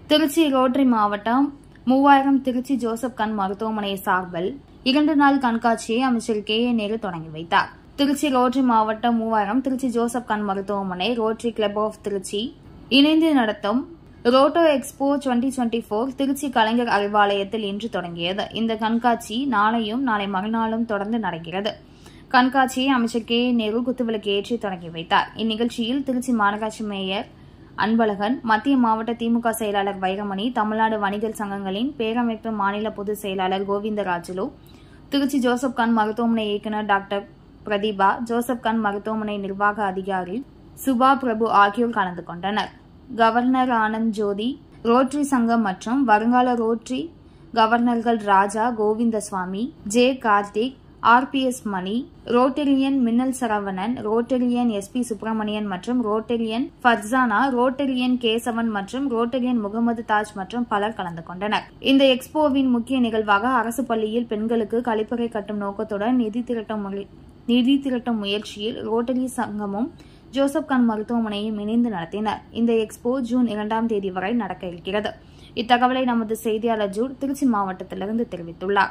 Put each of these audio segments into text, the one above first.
Trichy rotary மாவட்டம் மூவாயிரம் Trichy Joseph கண் மருத்துவமனை சார்பில் இரண்டு நாள் கண்காட்சியை அமைச்சர் கே ஏ நேரு தொடங்கி வைத்தார் திருச்சி ரோட்டரி மாவட்டம் மூவாயிரம் திருச்சி ஜோசப் கண் மருத்துவமனை ரோட்டரி கிளப் ஆஃப் திருச்சி இணைந்து நடத்தும் Roto expo 2024 for Tiruchi Kalaignar அறிவாலயத்தில் இன்று தொடங்கியது இந்த கண்காட்சி நாளையும் நாளை மறுநாளும் தொடர்ந்து நடக்கிறது கண்காட்சியை அமைச்சர் கே ஏ நேரு குத்துவிளக்கு ஏற்றி தொடங்கி வைத்தார் இந்நிகழ்ச்சியில் திருச்சி மாநகராட்சி மேயர் அன்பழகன் மத்திய மாவட்ட திமுக செயலாளர் வைரமணி தமிழ்நாடு வணிகர் சங்கங்களின் பேரமைப்பு மாநில பொதுச் செயலாளர் கோவிந்தராஜுலு திருச்சி ஜோசப் கண் மருத்துவமனை இயக்குநர் டாக்டர் பிரதீபா ஜோசப் கண் மருத்துவமனை நிர்வாக அதிகாரி சுபா பிரபு ஆகியோர் கலந்து கொண்டனர் கவர்னர் ஆனந்த் ஜோதி ரோட்டரி சங்கம் மற்றும் வருங்கால ரோட்டரி கவர்னர்கள் Raja Govindaswamy J Karthik RPS Mani Rotarian Minnal Saravanan Rotarian SP Subramanian மற்றும் ரோட்டரியன் ஃபர்சானா ரோட்டரியன் கேசவன் மற்றும் ரோட்டரியன் முகமது தாஜ் மற்றும் பலர் கலந்து கொண்டனர் இந்த எக்ஸ்போவின் முக்கிய நிகழ்வாக அரசு பள்ளியில் பெண்களுக்கு கழிப்பறை கட்டும் நோக்கத்துடன் நிதி திரட்டும் முறை- நிதி திரட்டும் முயற்சியில் ரோட்டரி சங்கமும் ஜோசப் கண் மருத்துவமனையும் இணைந்து நடத்தினர் இந்த எக்ஸ்போ ஜூன் இரண்டாம் தேதி வரை நடக்க இருக்கிறது இத்தகவலை நமது செய்தியாளர் ஜூட் திருச்சி மாவட்டத்திலிருந்து தெரிவித்துள்ளார்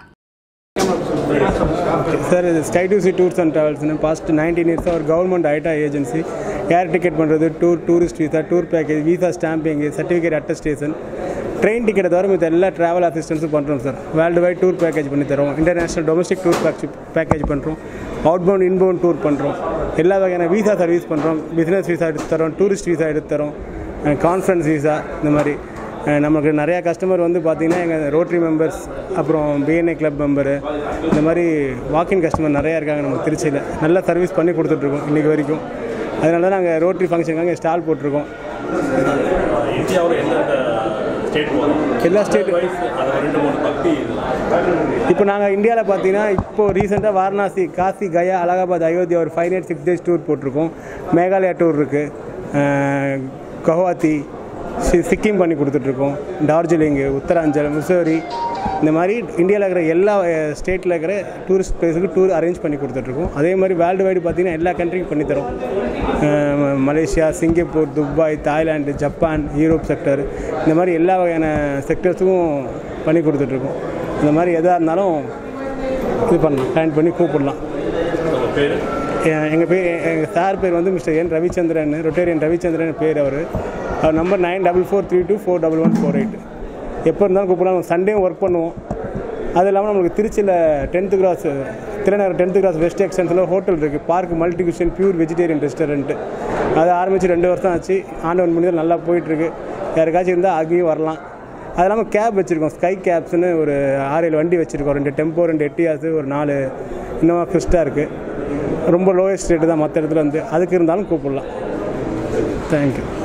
சார் இது ஸ்டைடூசி டூர்ஸ் அண்ட் ட்ராவல்ஸ்னு பாஸ்ட் நைன்டீன் இயர்ஸாக ஒரு government IATA agency air ticket பண்ணுறது tour tourist visa tour package visa stamping certificate attestation train டிக்கெட்டை தவிர மற்ற எல்லா ட்ராவல் அசிஸ்டன்ஸும் பண்ணுறோம் sir worldwide tour package பண்ணி தரோம் இன்டர்நேஷனல் டொமஸ்டிக் டூர் பேக்கேஜ் பண்ணுறோம் அவுட் பவுண்ட் இன்பவுண்ட் டூர் பண்ணுறோம் எல்லா வகையான வீசா சர்வீஸ் பண்ணுறோம் பிஸ்னஸ் வீசா எடுத்து தரோம் டூரிஸ்ட் வீசா எடுத்து தரோம் கான்ஃபரன்ஸ் வீசா இந்த மாதிரி அஹ் நமக்கு நிறையா கஸ்டமர் வந்து பார்த்தீங்கன்னா எங்கள் ரோட்டரி மெம்பர்ஸ் அப்புறம் பிஎன்ஏ கிளப் மெம்பரு இந்த மாதிரி வாக்கின் கஸ்டமர் நிறையா இருக்காங்க நம்ம திருச்சியில் நல்ல சர்வீஸ் பண்ணி கொடுத்துட்ருக்கோம் இன்றைக்கி வரைக்கும் அதனால தான் நாங்கள் ரோட்டரி ஃபங்க்ஷனுக்காக ஸ்டால் போட்டிருக்கோம் இந்தியாவில் எந்தெந்த ஸ்டேட் போகணும் எல்லா ஸ்டேட் வைஸ் அதை ரெண்டு மூணு பக்தி இப்போ நாங்கள் இந்தியாவில் பார்த்தீங்கன்னா இப்போ ரீசெண்டாக வாரணாசி காசி கயா அலகாபாத் அயோத்தியா ஒரு five night six days tour போட்டிருக்கோம் மேகாலயா டூர் இருக்குது கவுஹாத்தி சி சிக்கிம் பண்ணி கொடுத்துட்ருக்கோம் டார்ஜிலிங்கு உத்தராஞ்சல் முசோரி இந்த மாதிரி இந்தியாவில் இருக்கிற எல்லா ஸ்டேட்டில் இருக்கிற டூரிஸ்ட் பிளேஸுக்கு டூர் அரேஞ்ச் பண்ணி கொடுத்துட்ருக்கோம் அதே மாதிரி வேர்ல்டு வைடு பார்த்தீங்கன்னா எல்லா கண்ட்ரிக்கும் பண்ணித்தரோம் அஹ் Malaysia Singapore Dubai Thailand Japan Europe sector இந்த மாதிரி எல்லா வகையான செக்டர்ஸுக்கும் பண்ணி கொடுத்துட்ருக்கோம் இந்த மாதிரி எதாக இருந்தாலும் இது பண்ணலாம் பிளான் பண்ணி கூப்பிடலாம் உங்கள் பேர் எங்கள் பேர் எங்கள் சார் பேர் வந்து mister N Ravichandran Rotarian Ravichandran பேர் அவர் அவர் number nine double four three two four double one four eight எப்போ இருந்தாலும் கூப்பிடலாம் சண்டேவும் ஒர்க் பண்ணுவோம் அது இல்லாமல் நம்மளுக்கு திருச்சியில் tenth cross Thirunagar tenth cross west எக்ஸ்டென்ஸில் ஹோட்டல் இருக்குது park multi cuisine pure vegetarian restaurant அது ஆரம்பித்து ரெண்டு வருஷம் ஆச்சு ஆண்டவன் முடிஞ்சது நல்லா போயிட்டுருக்கு யாருக்காச்சும் இருந்தால் அங்கேயும் வரலாம் அது இல்லாமல் கேப் வச்சுருக்கோம் ஸ்கை கேப்ஸ்னு ஒரு ஆறு ஏழு வண்டி வச்சுருக்கோம் ரெண்டு டெம்போ ரெண்டு எட்டியாஸு ஒரு நாலு இன்னோவா கிறிஸ்டா இருக்குது ரொம்ப லோயஸ்ட் ரேட்டு தான் மற்ற இடத்துல வந்து அதுக்கு இருந்தாலும் கூப்பிடலாம் தேங்க்யூ